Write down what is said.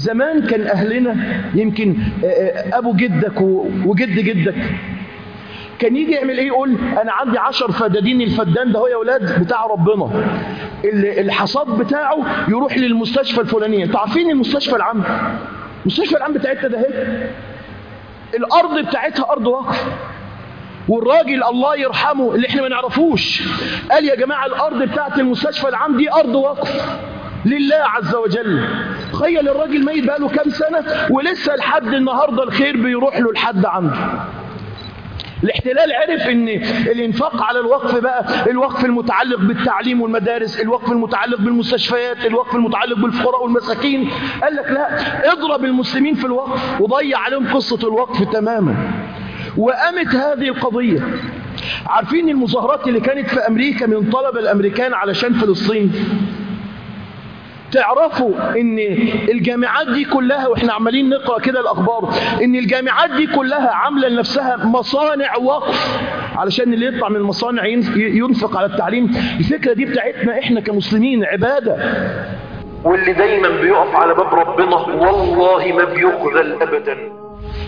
زمان كان أهلنا يمكن أبو جدك وجد جدك كان يجي يعمل ايه يقول انا عندي عشر فدادين الفدان ده هو يا ولاد بتاع ربنا الحصاد بتاعه يروح للمستشفى الفلانيه انتوا عارفين المستشفى العام المستشفى العام بتاعتنا ده اهي الارض بتاعتها ارض وقف والراجل الله يرحمه اللي احنا ما نعرفوش قال يا جماعه الارض بتاعت المستشفى العام دي ارض وقف لله عز وجل تخيل الراجل ميت بقاله كام سنه ولسه لحد النهارده الخير بيروح له لحد عنده الاحتلال عرف ان الانفاق على الوقف بقى الوقف المتعلق بالتعليم والمدارس الوقف المتعلق بالمستشفيات الوقف المتعلق بالفقراء والمساكين قال لك لا اضرب المسلمين في الوقف وضيع عليهم قصة الوقف تماما وقامت هذه القضية عارفين المظاهرات اللي كانت في أمريكا من طلبة الأمريكان علشان فلسطين تعرفوا ان الجامعات دي كلها واحنا عمالين نقرا كده الاخبار ان الجامعات دي كلها عامله لنفسها مصانع وقف علشان اللي يطلع من المصانع ينفق على التعليم الفكره دي بتاعتنا احنا كمسلمين عباده واللي دايما بيقف على باب ربنا والله ما بيخذل ابدا